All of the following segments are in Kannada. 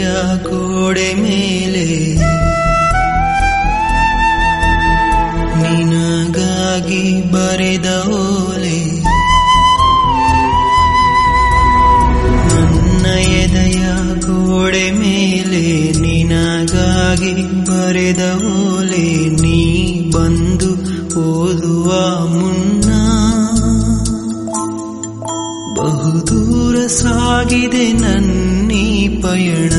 ಗೋಡೆ ಮೇಲೆ ನಿನಗಾಗಿ ಬರೆದ ಓಲೆ ನನ್ನ ಎದೆಯ ಗೋಡೆ ಮೇಲೆ ನಿನಗಾಗಿ ಬರೆದ ಓಲೆ ನೀ ಬಂದು ಓದುವ ಮುನ್ನ ಬಹುದೂರ ಸಾಗಿದೆ ನನ್ನೀ ಪಯಣ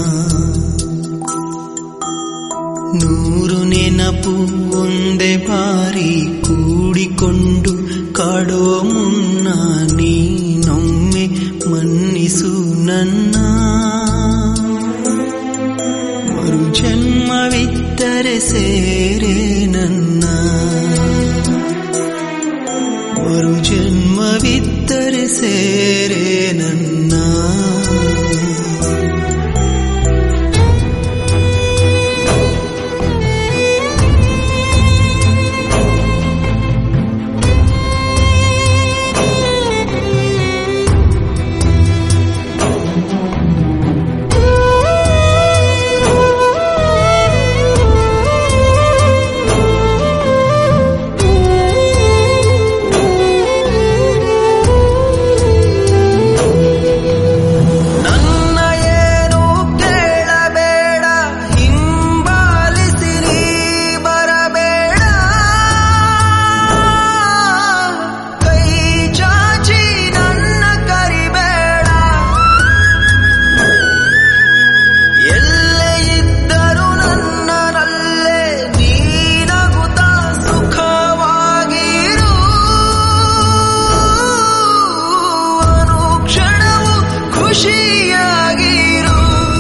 ನೂರು ನೆನಪು ಒಂದೇ ಬಾರಿ ಕೂಡಿಕೊಂಡು ಕಾಡೋ ಮುನ್ನ ನೀನೊಮ್ಮೆ ಮನ್ನಿಸು ನನ್ನ ಮರು ಜನ್ಮವಿದ್ದರೆ ಸೇರೆ ನನ್ನ ಮರು ಜನ್ಮವಿದ್ದರೆ ಸೇರೆ ನನ್ನ ನನ್ನ ಏನು ಕೇಳಬೇಡ ಹಿಂಬಾಲಿಸಿರಿ ಬರಬೇಡ ಕೈ ಚಾಚಿ ನನ್ನ ಕರಿಬೇಡ ಎಲ್ಲೇ ಇದ್ದರೂ ನನ್ನನಲ್ಲೇ ನೀನಗುತ್ತ ಸುಖವಾಗಿರು ಅನುಕ್ಷಣವು ಖುಷಿಯಾಗಿರು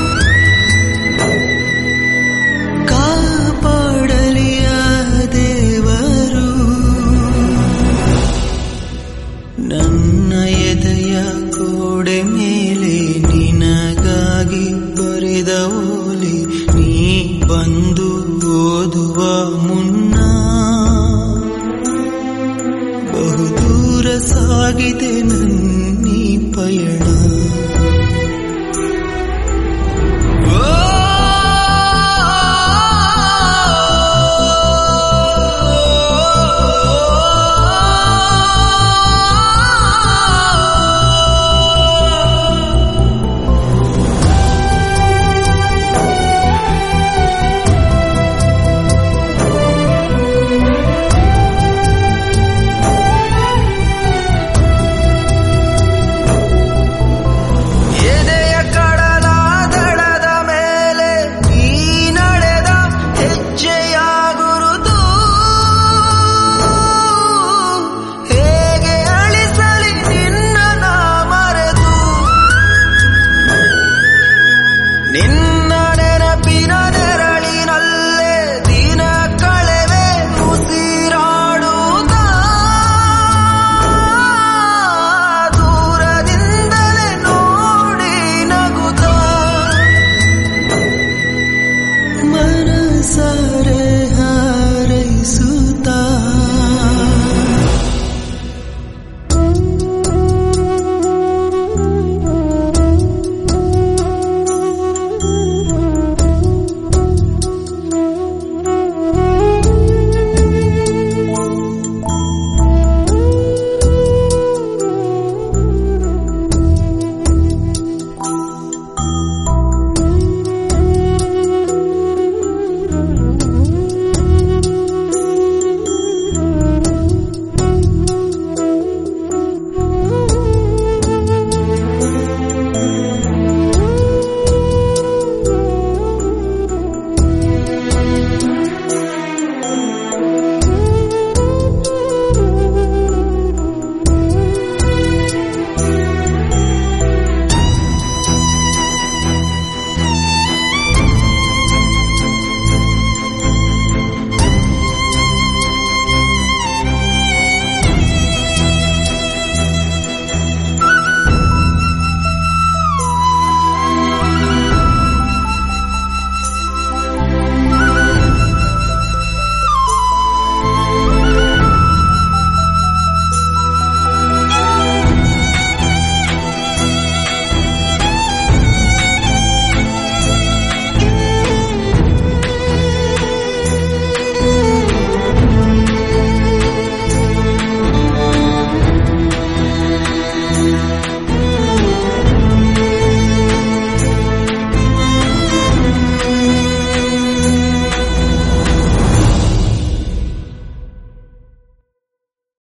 ಕಾಪಾಡಲಿಯ ದೇವರು ನನ್ನ ಎದೆಯ ಗೋಡೆ ಮೇಲೆ ನಿನಗಾಗಿ ಬರೆದ ಓಲೆ ನೀ ಬಂದು ಓದುವ ಮುನ್ನ ಬಹುದೂರ ಸಾಗಿದೆ ನನ್ನೀ ಪಯಣ